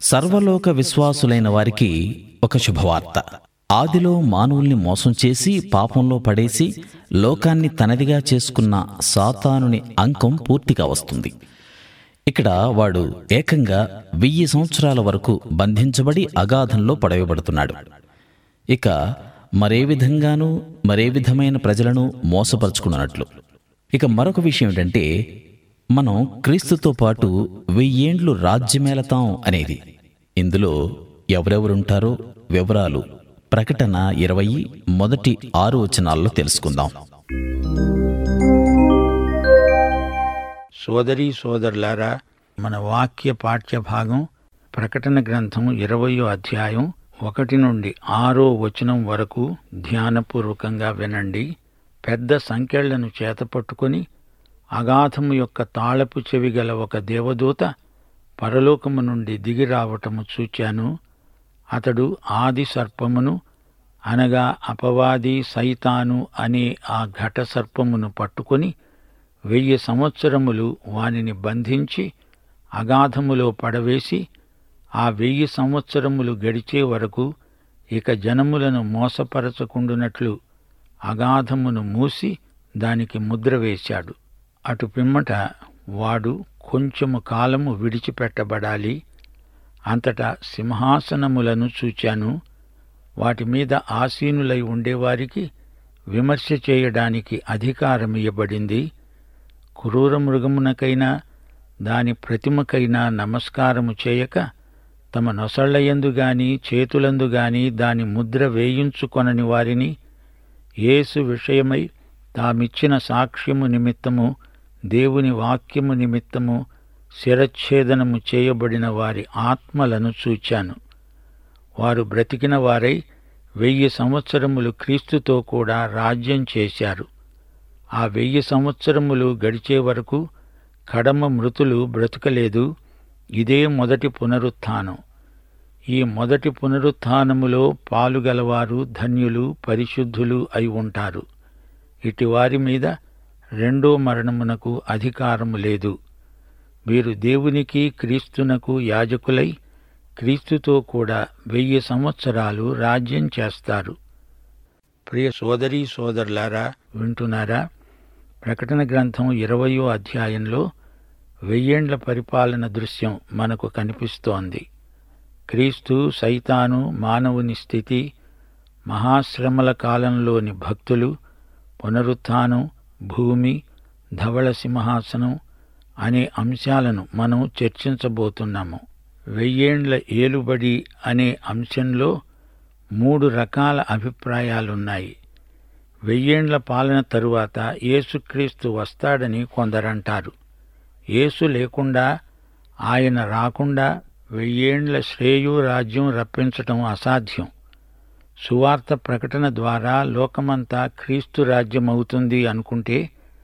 సర్వలోక విశ్వాసులైన వారికి ఒక శుభవార్త ఆదిలో మానవుల్ని మోసం చేసి పాపంలో పడేసి లోకాన్ని తనదిగా చేసుకున్న సాతానుని అంకం పూర్తిగా వస్తుంది ఇక్కడ వాడు ఏకంగా వెయ్యి సంవత్సరాల వరకు బంధించబడి అగాధంలో పడవేయబడుతున్నాడు ఇక మరే విధంగానూ మరే విధమైన ప్రజలను మోసపరుచుకున్నట్లు ఇక మరొక విషయం ఏంటంటే మనం క్రీస్తుతో పాటు వెయ్యేండ్లు రాజ్యమేలతాం అనేది ఇందులో ఎవరెవరుంటారో వివరాలు ప్రకటన ఇరవై మొదటి ఆరు వచనాల్లో తెలుసుకుందాం సోదరీ సోదరులారా మన వాక్య పాఠ్య భాగం ప్రకటన గ్రంథం ఇరవయో అధ్యాయం ఒకటి నుండి ఆరో వచనం వరకు ధ్యానపూర్వకంగా వినండి పెద్ద సంఖ్యలను చేతపట్టుకొని అగాధము యొక్క తాళపు చెవి గల ఒక దేవదూత పరలోకము నుండి దిగి రావటము చూచాను అతడు ఆది సర్పమును అనగా అపవాది సైతాను అనే ఆ ఘట సర్పమును పట్టుకొని వెయ్యి సంవత్సరములు వానిని బంధించి అగాధములో పడవేసి ఆ వెయ్యి సంవత్సరములు గడిచే వరకు ఇక జనములను మోసపరచకుండునట్లు అగాధమును మూసి దానికి ముద్ర వేశాడు అటు పిమ్మట వాడు కొంచెము కాలము విడిచిపెట్టబడాలి అంతటా సింహాసనములను చూచాను వాటి మీద ఆసీనులై ఉండేవారికి విమర్శ చేయడానికి అధికారం ఇవ్వబడింది క్రూర మృగమునకైనా దాని ప్రతిమకైనా నమస్కారము చేయక తమ నొసళ్లయందు గాని చేతులందు గాని దాని ముద్ర వేయించుకొనని వారిని యేసు విషయమై తామిచ్చిన సాక్ష్యము నిమిత్తము దేవుని వాక్యము నిమిత్తము శిరచ్ఛేదనము చేయబడిన వారి ఆత్మలను చూచాను వారు బ్రతికిన వారై వెయ్యి సంవత్సరములు క్రీస్తుతో కూడా రాజ్యం చేశారు ఆ వెయ్యి సంవత్సరములు గడిచే వరకు కడమ మృతులు బ్రతకలేదు ఇదే మొదటి పునరుత్థానం ఈ మొదటి పునరుత్థానములో పాలుగలవారు ధన్యులు పరిశుద్ధులు అయి ఉంటారు ఇటివారి మీద రెండో మరణమునకు అధికారము లేదు వీరు దేవునికి క్రీస్తునకు యాజకులై క్రీస్తుతో కూడా వెయ్యి సంవత్సరాలు రాజ్యం చేస్తారు ప్రియ సోదరీ సోదరులారా వింటున్నారా ప్రకటన గ్రంథం ఇరవయో అధ్యాయంలో వెయ్యేండ్ల పరిపాలన దృశ్యం మనకు కనిపిస్తోంది క్రీస్తు సైతాను మానవుని స్థితి మహాశ్రమల కాలంలోని భక్తులు పునరుత్థానం భూమి ధవళ సింహాసనం అనే అంశాలను మనం చర్చించబోతున్నాము వెయ్యేండ్ల ఏలుబడి అనే అంశంలో మూడు రకాల అభిప్రాయాలున్నాయి వెయ్యేండ్ల పాలన తరువాత యేసుక్రీస్తు వస్తాడని కొందరంటారు యేసు లేకుండా ఆయన రాకుండా వెయ్యేండ్ల శ్రేయు రాజ్యం రప్పించటం అసాధ్యం సువార్త ప్రకటన ద్వారా లోకమంతా క్రీస్తు రాజ్యమవుతుంది అనుకుంటే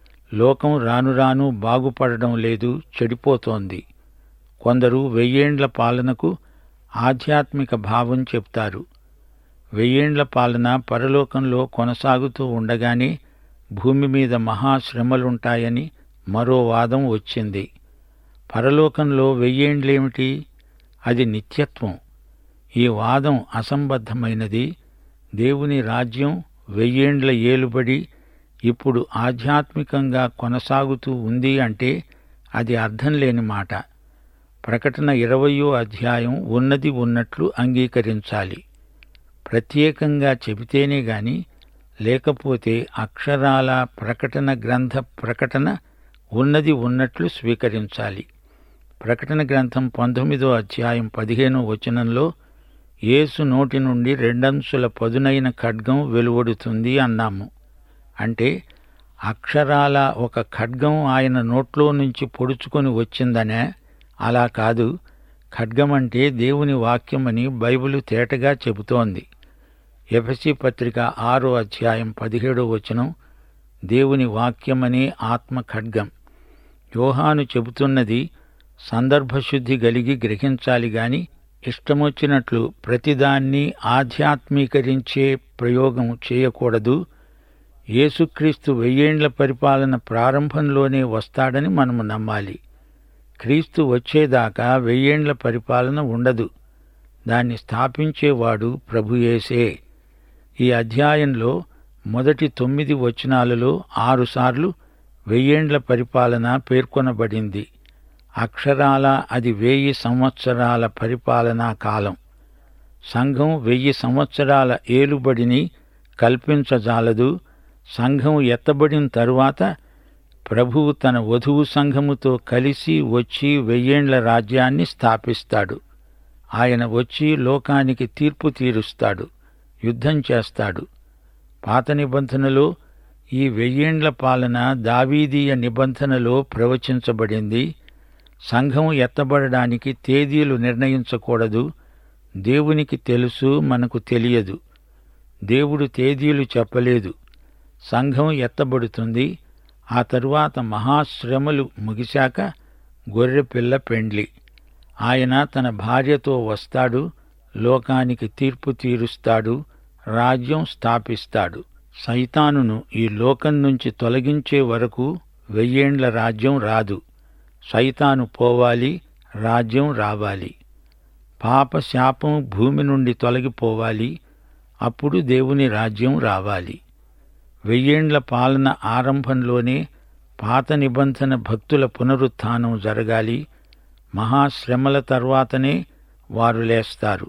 లోకం రాను రాను బాగుపడడం లేదు చెడిపోతోంది కొందరు వెయ్యేండ్ల పాలనకు ఆధ్యాత్మిక భావం చెప్తారు వెయ్యేండ్ల పాలన పరలోకంలో కొనసాగుతూ ఉండగానే భూమి మీద మహాశ్రమలుంటాయని మరో వాదం వచ్చింది పరలోకంలో వెయ్యేండ్లేమిటి అది నిత్యత్వం ఈ వాదం అసంబద్ధమైనది దేవుని రాజ్యం వెయ్యేండ్ల ఏలుబడి ఇప్పుడు ఆధ్యాత్మికంగా కొనసాగుతూ ఉంది అంటే అది అర్థం లేని మాట ప్రకటన ఇరవయో అధ్యాయం ఉన్నది ఉన్నట్లు అంగీకరించాలి ప్రత్యేకంగా చెబితేనే గాని లేకపోతే అక్షరాల ప్రకటన గ్రంథ ప్రకటన ఉన్నది ఉన్నట్లు స్వీకరించాలి ప్రకటన గ్రంథం పంతొమ్మిదో అధ్యాయం పదిహేనో వచనంలో యేసు నోటి నుండి రెండంచుల పదునైన ఖడ్గం వెలువడుతుంది అన్నాము అంటే అక్షరాల ఒక ఖడ్గం ఆయన నోట్లో నుంచి పొడుచుకొని వచ్చిందనే అలా కాదు ఖడ్గం అంటే దేవుని వాక్యమని బైబిలు తేటగా చెబుతోంది ఎఫసి పత్రిక ఆరో అధ్యాయం పదిహేడో వచనం దేవుని వాక్యమనే ఆత్మ ఖడ్గం యోహాను చెబుతున్నది సందర్భశుద్ధి కలిగి గ్రహించాలి గాని ఇష్టమొచ్చినట్లు ప్రతిదాన్ని ఆధ్యాత్మీకరించే ప్రయోగం చేయకూడదు యేసుక్రీస్తు వెయ్యేండ్ల పరిపాలన ప్రారంభంలోనే వస్తాడని మనము నమ్మాలి క్రీస్తు వచ్చేదాకా వెయ్యేండ్ల పరిపాలన ఉండదు దాన్ని స్థాపించేవాడు ప్రభుయేసే ఈ అధ్యాయంలో మొదటి తొమ్మిది వచనాలలో ఆరుసార్లు వెయ్యేండ్ల పరిపాలన పేర్కొనబడింది అక్షరాల అది వెయ్యి సంవత్సరాల పరిపాలనా కాలం సంఘం వెయ్యి సంవత్సరాల ఏలుబడిని కల్పించజాలదు సంఘం ఎత్తబడిన తరువాత ప్రభువు తన వధువు సంఘముతో కలిసి వచ్చి వెయ్యేండ్ల రాజ్యాన్ని స్థాపిస్తాడు ఆయన వచ్చి లోకానికి తీర్పు తీరుస్తాడు యుద్ధం చేస్తాడు పాత నిబంధనలో ఈ వెయ్యేండ్ల పాలన దావీదీయ నిబంధనలో ప్రవచించబడింది సంఘం ఎత్తబడడానికి తేదీలు నిర్ణయించకూడదు దేవునికి తెలుసు మనకు తెలియదు దేవుడు తేదీలు చెప్పలేదు సంఘం ఎత్తబడుతుంది ఆ తరువాత మహాశ్రమలు ముగిశాక గొర్రెపిల్ల పెండ్లి ఆయన తన భార్యతో వస్తాడు లోకానికి తీర్పు తీరుస్తాడు రాజ్యం స్థాపిస్తాడు సైతానును ఈ లోకం నుంచి తొలగించే వరకు వెయ్యేండ్ల రాజ్యం రాదు సైతాను పోవాలి రాజ్యం రావాలి పాప శాపం భూమి నుండి తొలగిపోవాలి అప్పుడు దేవుని రాజ్యం రావాలి వెయ్యేండ్ల పాలన ఆరంభంలోనే పాత నిబంధన భక్తుల పునరుత్థానం జరగాలి మహాశ్రమల తర్వాతనే వారు లేస్తారు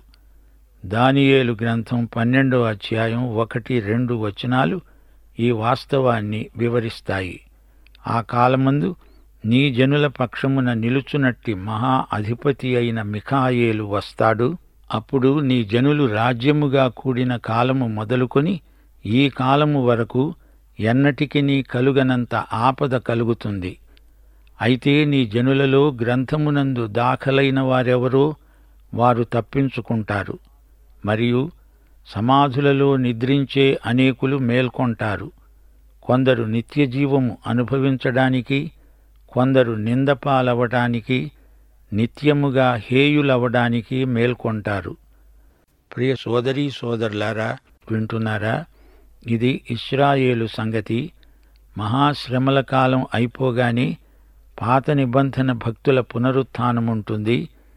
దానియేలు గ్రంథం పన్నెండో అధ్యాయం ఒకటి రెండు వచనాలు ఈ వాస్తవాన్ని వివరిస్తాయి ఆ కాలమందు నీ జనుల పక్షమున నిలుచునట్టి మహా అధిపతి అయిన మిఖాయేలు వస్తాడు అప్పుడు నీ జనులు రాజ్యముగా కూడిన కాలము మొదలుకొని ఈ కాలము వరకు ఎన్నటికి నీ కలుగనంత ఆపద కలుగుతుంది అయితే నీ జనులలో గ్రంథమునందు దాఖలైన వారెవరో వారు తప్పించుకుంటారు మరియు సమాధులలో నిద్రించే అనేకులు మేల్కొంటారు కొందరు నిత్యజీవము అనుభవించడానికి కొందరు నిందపాలవటానికి నిత్యముగా హేయులవడానికి మేల్కొంటారు ప్రియ సోదరీ సోదరులారా వింటున్నారా ఇది ఇస్రాయేలు సంగతి మహాశ్రమల కాలం అయిపోగానే పాత నిబంధన భక్తుల పునరుత్థానముంటుంది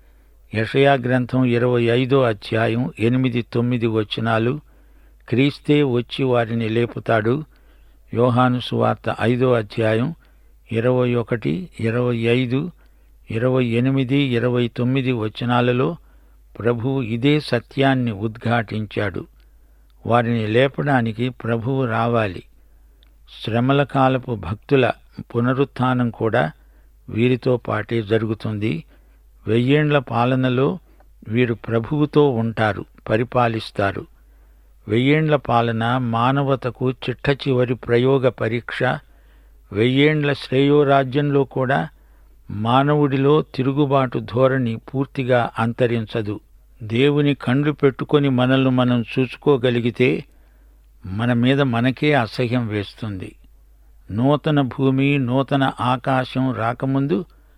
యషయా గ్రంథం ఇరవై ఐదో అధ్యాయం ఎనిమిది తొమ్మిది వచనాలు క్రీస్తే వచ్చి వారిని లేపుతాడు యోహాను సువార్త ఐదో అధ్యాయం ఇరవై ఒకటి ఇరవై ఐదు ఇరవై ఎనిమిది ఇరవై తొమ్మిది వచనాలలో ప్రభువు ఇదే సత్యాన్ని ఉద్ఘాటించాడు వారిని లేపడానికి ప్రభువు రావాలి శ్రమల కాలపు భక్తుల పునరుత్థానం కూడా వీరితో పాటే జరుగుతుంది వెయ్యేండ్ల పాలనలో వీరు ప్రభువుతో ఉంటారు పరిపాలిస్తారు వెయ్యేండ్ల పాలన మానవతకు చిట్ట చివరి ప్రయోగ పరీక్ష వెయ్యేండ్ల శ్రేయోరాజ్యంలో కూడా మానవుడిలో తిరుగుబాటు ధోరణి పూర్తిగా అంతరించదు దేవుని కండ్లు పెట్టుకొని మనల్ని మనం చూసుకోగలిగితే మన మీద మనకే అసహ్యం వేస్తుంది నూతన భూమి నూతన ఆకాశం రాకముందు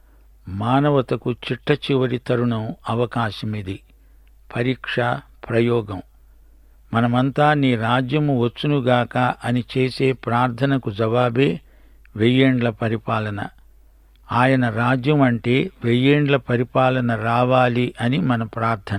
మానవతకు చిట్ట చివరి తరుణం అవకాశమిది పరీక్ష ప్రయోగం మనమంతా నీ రాజ్యము వచ్చునుగాక అని చేసే ప్రార్థనకు జవాబే వెయ్యేండ్ల పరిపాలన ఆయన రాజ్యం అంటే వెయ్యేండ్ల పరిపాలన రావాలి అని మన ప్రార్థన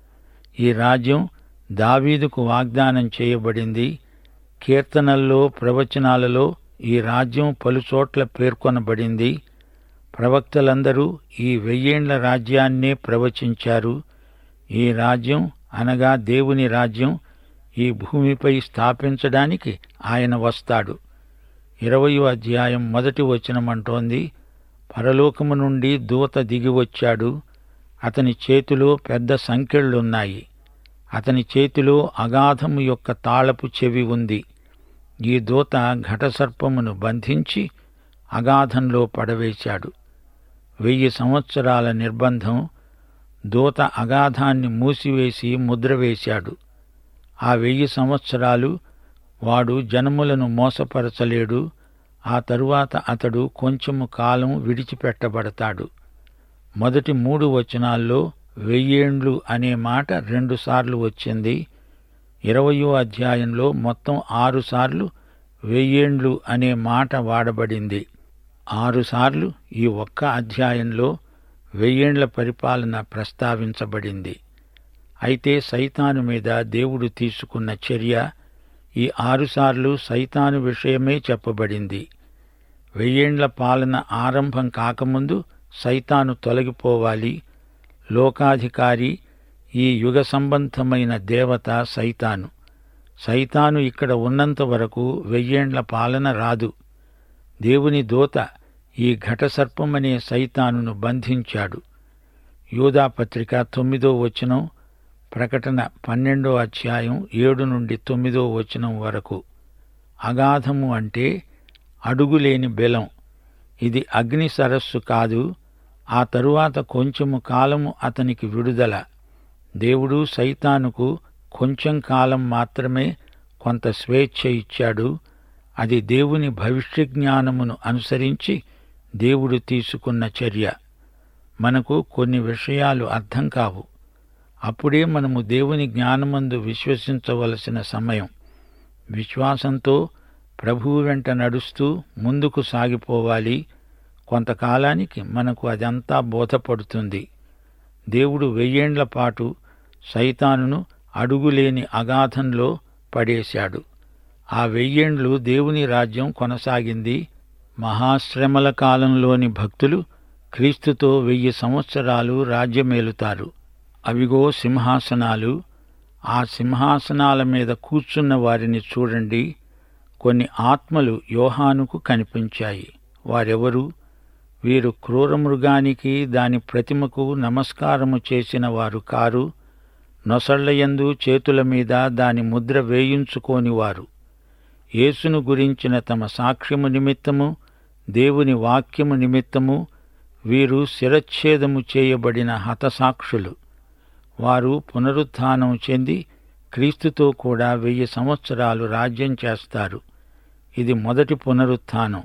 ఈ రాజ్యం దావీదుకు వాగ్దానం చేయబడింది కీర్తనల్లో ప్రవచనాలలో ఈ రాజ్యం పలుచోట్ల పేర్కొనబడింది ప్రవక్తలందరూ ఈ వెయ్యేండ్ల రాజ్యాన్నే ప్రవచించారు ఈ రాజ్యం అనగా దేవుని రాజ్యం ఈ భూమిపై స్థాపించడానికి ఆయన వస్తాడు ఇరవయో అధ్యాయం మొదటి వచనమంటోంది పరలోకము నుండి దూత దిగివచ్చాడు అతని చేతిలో పెద్ద సంకెళ్ళున్నాయి అతని చేతిలో అగాధము యొక్క తాళపు చెవి ఉంది ఈ దూత ఘటసర్పమును బంధించి అగాధంలో పడవేశాడు వెయ్యి సంవత్సరాల నిర్బంధం దూత అగాధాన్ని మూసివేసి ముద్ర వేశాడు ఆ వెయ్యి సంవత్సరాలు వాడు జనములను మోసపరచలేడు ఆ తరువాత అతడు కొంచెము కాలం విడిచిపెట్టబడతాడు మొదటి మూడు వచనాల్లో వెయ్యేండ్లు అనే మాట రెండుసార్లు వచ్చింది ఇరవయో అధ్యాయంలో మొత్తం ఆరుసార్లు వెయ్యేండ్లు అనే మాట వాడబడింది ఆరుసార్లు ఈ ఒక్క అధ్యాయంలో వెయ్యేండ్ల పరిపాలన ప్రస్తావించబడింది అయితే సైతాను మీద దేవుడు తీసుకున్న చర్య ఈ ఆరుసార్లు సైతాను విషయమే చెప్పబడింది వెయ్యేండ్ల పాలన ఆరంభం కాకముందు సైతాను తొలగిపోవాలి లోకాధికారి ఈ యుగ సంబంధమైన దేవత సైతాను సైతాను ఇక్కడ ఉన్నంత వరకు వెయ్యేండ్ల పాలన రాదు దేవుని దూత ఈ ఘటసర్పమనే సైతానును బంధించాడు యూదాపత్రిక తొమ్మిదో వచనం ప్రకటన పన్నెండో అధ్యాయం ఏడు నుండి తొమ్మిదో వచనం వరకు అగాధము అంటే అడుగులేని బెలం ఇది అగ్ని సరస్సు కాదు ఆ తరువాత కొంచెము కాలము అతనికి విడుదల దేవుడు సైతానుకు కొంచెం కాలం మాత్రమే కొంత స్వేచ్ఛ ఇచ్చాడు అది దేవుని భవిష్య జ్ఞానమును అనుసరించి దేవుడు తీసుకున్న చర్య మనకు కొన్ని విషయాలు అర్థం కావు అప్పుడే మనము దేవుని జ్ఞానమందు విశ్వసించవలసిన సమయం విశ్వాసంతో ప్రభువు వెంట నడుస్తూ ముందుకు సాగిపోవాలి కొంతకాలానికి మనకు అదంతా బోధపడుతుంది దేవుడు వెయ్యేండ్ల పాటు సైతానును అడుగులేని అగాధంలో పడేశాడు ఆ వెయ్యేండ్లు దేవుని రాజ్యం కొనసాగింది మహాశ్రమల కాలంలోని భక్తులు క్రీస్తుతో వెయ్యి సంవత్సరాలు రాజ్యమేలుతారు అవిగో సింహాసనాలు ఆ సింహాసనాల మీద కూర్చున్న వారిని చూడండి కొన్ని ఆత్మలు యోహానుకు కనిపించాయి వారెవరు వీరు క్రూరమృగానికి దాని ప్రతిమకు నమస్కారము చేసిన వారు కారు నొసళ్లయందు చేతుల మీద దాని ముద్ర వేయించుకోని వారు యేసును గురించిన తమ సాక్ష్యము నిమిత్తము దేవుని వాక్యము నిమిత్తము వీరు శిరచ్ఛేదము చేయబడిన హతసాక్షులు వారు పునరుత్థానం చెంది క్రీస్తుతో కూడా వెయ్యి సంవత్సరాలు రాజ్యం చేస్తారు ఇది మొదటి పునరుత్థానం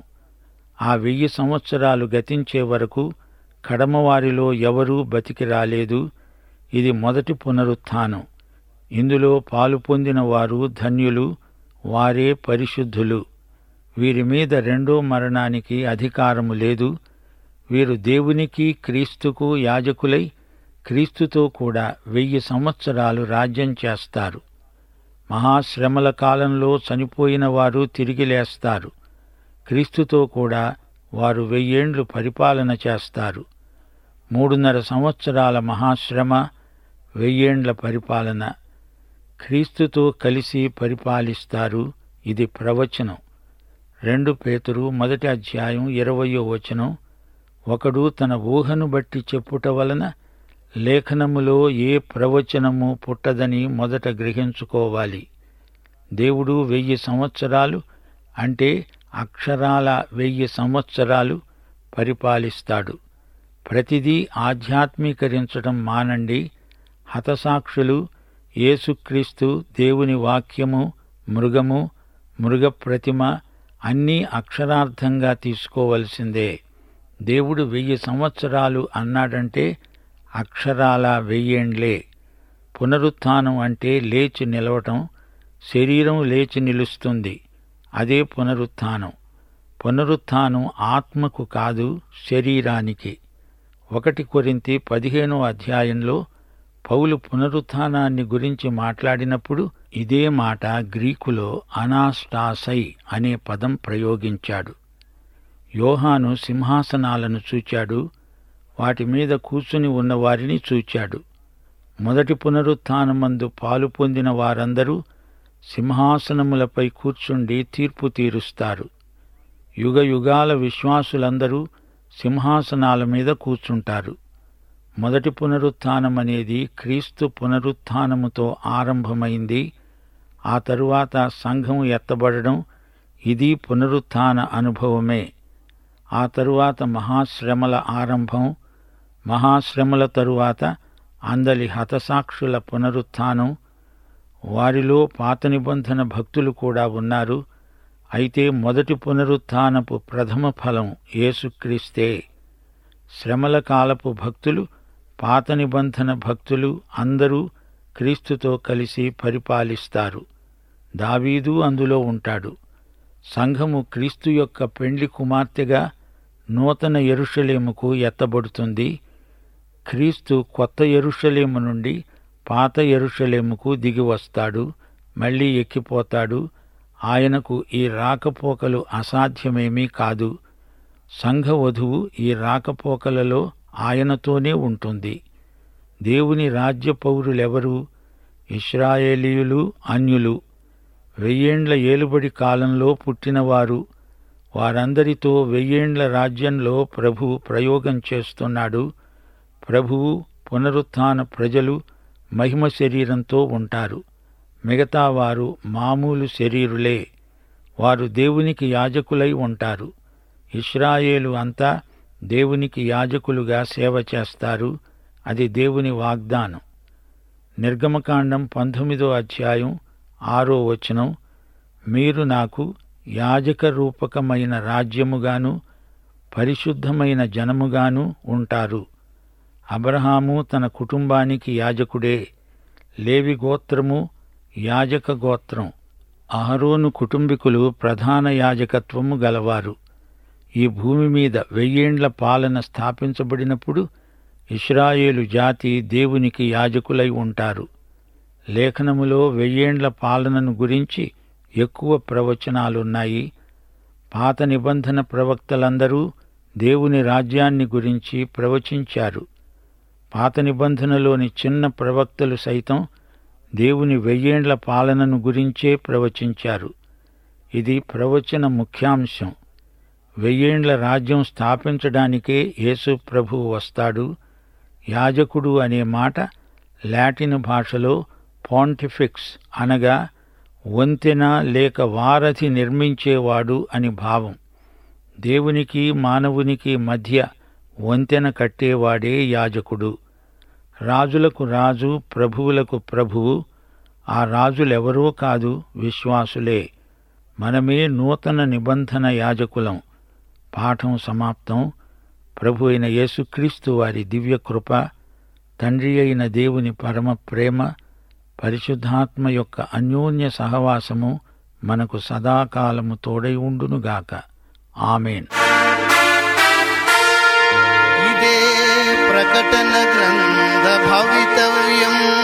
ఆ వెయ్యి సంవత్సరాలు గతించే వరకు కడమవారిలో ఎవరూ బతికి రాలేదు ఇది మొదటి పునరుత్థానం ఇందులో పాలు పొందిన వారు ధన్యులు వారే పరిశుద్ధులు వీరి మీద రెండో మరణానికి అధికారము లేదు వీరు దేవునికి క్రీస్తుకు యాజకులై క్రీస్తుతో కూడా వెయ్యి సంవత్సరాలు రాజ్యం చేస్తారు మహాశ్రమల కాలంలో చనిపోయిన వారు తిరిగి లేస్తారు క్రీస్తుతో కూడా వారు వెయ్యేండ్లు పరిపాలన చేస్తారు మూడున్నర సంవత్సరాల మహాశ్రమ వెయ్యేండ్ల పరిపాలన క్రీస్తుతో కలిసి పరిపాలిస్తారు ఇది ప్రవచనం రెండు పేతురు మొదటి అధ్యాయం ఇరవయో వచనం ఒకడు తన ఊహను బట్టి చెప్పుట వలన లేఖనములో ఏ ప్రవచనము పుట్టదని మొదట గ్రహించుకోవాలి దేవుడు వెయ్యి సంవత్సరాలు అంటే అక్షరాల వెయ్యి సంవత్సరాలు పరిపాలిస్తాడు ప్రతిదీ ఆధ్యాత్మీకరించడం మానండి హతసాక్షులు యేసుక్రీస్తు దేవుని వాక్యము మృగము మృగప్రతిమ అన్నీ అక్షరార్థంగా తీసుకోవలసిందే దేవుడు వెయ్యి సంవత్సరాలు అన్నాడంటే అక్షరాల వెయ్యేండ్లే పునరుత్థానం అంటే లేచి నిలవటం శరీరం లేచి నిలుస్తుంది అదే పునరుత్థానం పునరుత్థానం ఆత్మకు కాదు శరీరానికి ఒకటి కొరింతి పదిహేనో అధ్యాయంలో పౌలు పునరుత్థానాన్ని గురించి మాట్లాడినప్పుడు ఇదే మాట గ్రీకులో అనాస్టాసై అనే పదం ప్రయోగించాడు యోహాను సింహాసనాలను చూచాడు వాటి మీద కూర్చుని ఉన్నవారిని చూచాడు మొదటి పునరుత్థానమందు పాలు పొందిన వారందరూ సింహాసనములపై కూర్చుండి తీర్పు తీరుస్తారు యుగ యుగాల విశ్వాసులందరూ సింహాసనాల మీద కూర్చుంటారు మొదటి పునరుత్థానం అనేది క్రీస్తు పునరుత్థానముతో ఆరంభమైంది ఆ తరువాత సంఘం ఎత్తబడడం ఇది పునరుత్థాన అనుభవమే ఆ తరువాత మహాశ్రమల ఆరంభం మహాశ్రమల తరువాత అందలి హతసాక్షుల పునరుత్థానం వారిలో పాత నిబంధన భక్తులు కూడా ఉన్నారు అయితే మొదటి పునరుత్థానపు ప్రథమ ఫలం యేసుక్రీస్తే శ్రమల కాలపు భక్తులు పాత నిబంధన భక్తులు అందరూ క్రీస్తుతో కలిసి పరిపాలిస్తారు దావీదు అందులో ఉంటాడు సంఘము క్రీస్తు యొక్క పెండ్లి కుమార్తెగా నూతన ఎరుషలేముకు ఎత్తబడుతుంది క్రీస్తు కొత్త ఎరుషలేము నుండి పాత ఎరుషలేముకు దిగి వస్తాడు మళ్ళీ ఎక్కిపోతాడు ఆయనకు ఈ రాకపోకలు అసాధ్యమేమీ కాదు సంఘ వధువు ఈ రాకపోకలలో ఆయనతోనే ఉంటుంది దేవుని రాజ్య పౌరులెవరు ఇస్రాయేలీయులు అన్యులు వెయ్యేండ్ల ఏలుబడి కాలంలో పుట్టినవారు వారందరితో వెయ్యేండ్ల రాజ్యంలో ప్రభు ప్రయోగం చేస్తున్నాడు ప్రభువు పునరుత్థాన ప్రజలు మహిమ శరీరంతో ఉంటారు మిగతా వారు మామూలు శరీరులే వారు దేవునికి యాజకులై ఉంటారు ఇస్రాయేలు అంతా దేవునికి యాజకులుగా సేవ చేస్తారు అది దేవుని వాగ్దానం నిర్గమకాండం పంతొమ్మిదో అధ్యాయం ఆరో వచనం మీరు నాకు యాజక రూపకమైన రాజ్యముగాను పరిశుద్ధమైన జనముగాను ఉంటారు అబ్రహాము తన కుటుంబానికి యాజకుడే లేవి గోత్రము యాజక గోత్రం అహరోను కుటుంబీకులు ప్రధాన యాజకత్వము గలవారు ఈ భూమి మీద వెయ్యేండ్ల పాలన స్థాపించబడినప్పుడు ఇస్రాయేలు జాతి దేవునికి యాజకులై ఉంటారు లేఖనములో వెయ్యేండ్ల పాలనను గురించి ఎక్కువ ప్రవచనాలున్నాయి పాత నిబంధన ప్రవక్తలందరూ దేవుని రాజ్యాన్ని గురించి ప్రవచించారు పాత నిబంధనలోని చిన్న ప్రవక్తలు సైతం దేవుని వెయ్యేండ్ల పాలనను గురించే ప్రవచించారు ఇది ప్రవచన ముఖ్యాంశం వెయ్యేండ్ల రాజ్యం స్థాపించడానికే యేసు ప్రభువు వస్తాడు యాజకుడు అనే మాట లాటిన్ భాషలో పాంటిఫిక్స్ అనగా వంతెన లేక వారధి నిర్మించేవాడు అని భావం దేవునికి మానవునికి మధ్య వంతెన కట్టేవాడే యాజకుడు రాజులకు రాజు ప్రభువులకు ప్రభువు ఆ రాజులెవరో కాదు విశ్వాసులే మనమే నూతన నిబంధన యాజకులం పాఠం సమాప్తం ప్రభు అయిన యేసుక్రీస్తు వారి దివ్య కృప తండ్రి అయిన దేవుని పరమ ప్రేమ పరిశుద్ధాత్మ యొక్క అన్యోన్య సహవాసము మనకు సదాకాలము తోడై ఉండునుగాక ఆమెన్ ఇదే ప్రకటన గ్రంథ భవితవ్యం